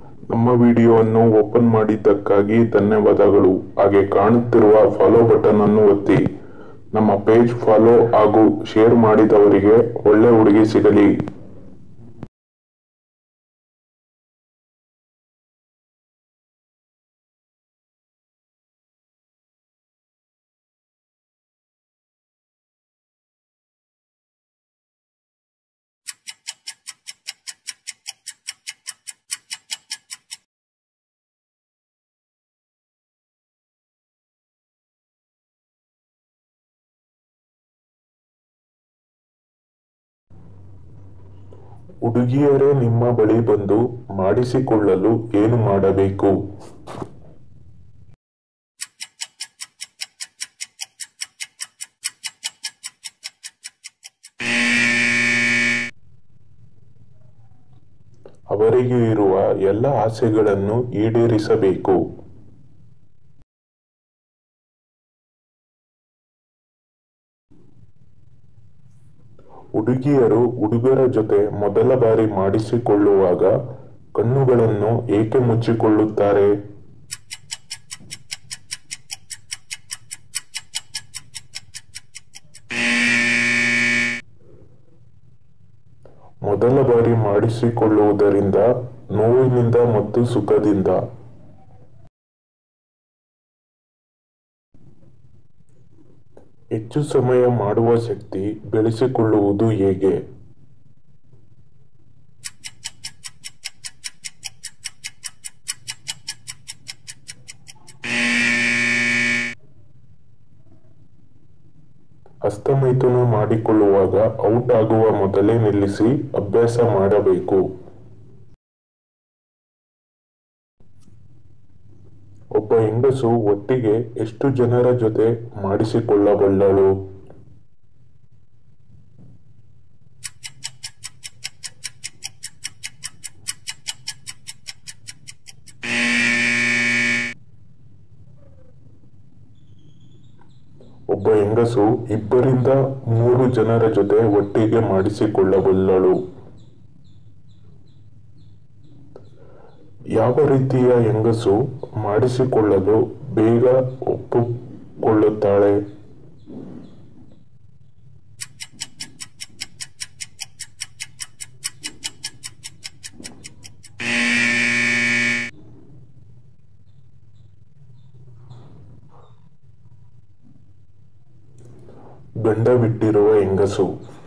ನಮ್ಮ ವಿಡಿಯೋವನ್ನು ಓಪನ್ ಮಾಡಿದ್ದಕ್ಕಾಗಿ ಧನ್ಯವಾದಗಳು ಹಾಗೆ ಕಾಣುತ್ತಿರುವ ಫಾಲೋ ಬಟನ್ ಅನ್ನು ಒತ್ತಿ ನಮ್ಮ ಪೇಜ್ ಫಾಲೋ ಹಾಗೂ ಶೇರ್ ಮಾಡಿದವರಿಗೆ ಒಳ್ಳೆ ಹುಡುಗಿ ಸಿಗಲಿ ಹುಡುಗಿಯರೇ ನಿಮ್ಮ ಬಳಿ ಬಂದು ಮಾಡಿಸಿಕೊಳ್ಳಲು ಏನು ಮಾಡಬೇಕು ಅವರಿಗೆ ಇರುವ ಎಲ್ಲ ಆಸೆಗಳನ್ನು ಈಡೇರಿಸಬೇಕು ಹುಡುಗಿಯರು ಹುಡುಗರ ಜೊತೆ ಮೊದಲ ಬಾರಿ ಮಾಡಿಸಿಕೊಳ್ಳುವಾಗ ಕಣ್ಣುಗಳನ್ನು ಏಕೆ ಮುಚ್ಚಿಕೊಳ್ಳುತ್ತಾರೆ ಮೊದಲ ಬಾರಿ ಮಾಡಿಸಿಕೊಳ್ಳುವುದರಿಂದ ನೋವಿನಿಂದ ಮತ್ತು ಸುಖದಿಂದ ಹೆಚ್ಚು ಸಮಯ ಮಾಡುವ ಶಕ್ತಿ ಬೆಳೆಸಿಕೊಳ್ಳುವುದು ಹೇಗೆ ಹಸ್ತಮೈಥುನ ಮಾಡಿಕೊಳ್ಳುವಾಗ ಔಟ್ ಆಗುವ ಮೊದಲೇ ನಿಲ್ಲಿಸಿ ಅಭ್ಯಾಸ ಮಾಡಬೇಕು ಒಬ್ಬ ಹೆಂಗಸು ಒಟ್ಟಿಗೆ ಎಷ್ಟು ಜನರ ಜೊತೆ ಮಾಡಿಸಿಕೊಳ್ಳಬಲ್ಲಳು ಒಬ್ಬ ಹೆಂಗಸು ಇಬ್ಬರಿಂದ ಮೂರು ಜನರ ಜೊತೆ ಒಟ್ಟಿಗೆ ಮಾಡಿಸಿಕೊಳ್ಳಬಲ್ಲಳು ಯಾವ ರೀತಿಯ ಹೆಂಗಸು ಮಾಡಿಸಿಕೊಳ್ಳಲು ಬೇಗ ಒಪ್ಪಿಕೊಳ್ಳುತ್ತಾಳೆ ಗಂಡ ಬಿಟ್ಟಿರುವ ಹೆಂಗಸು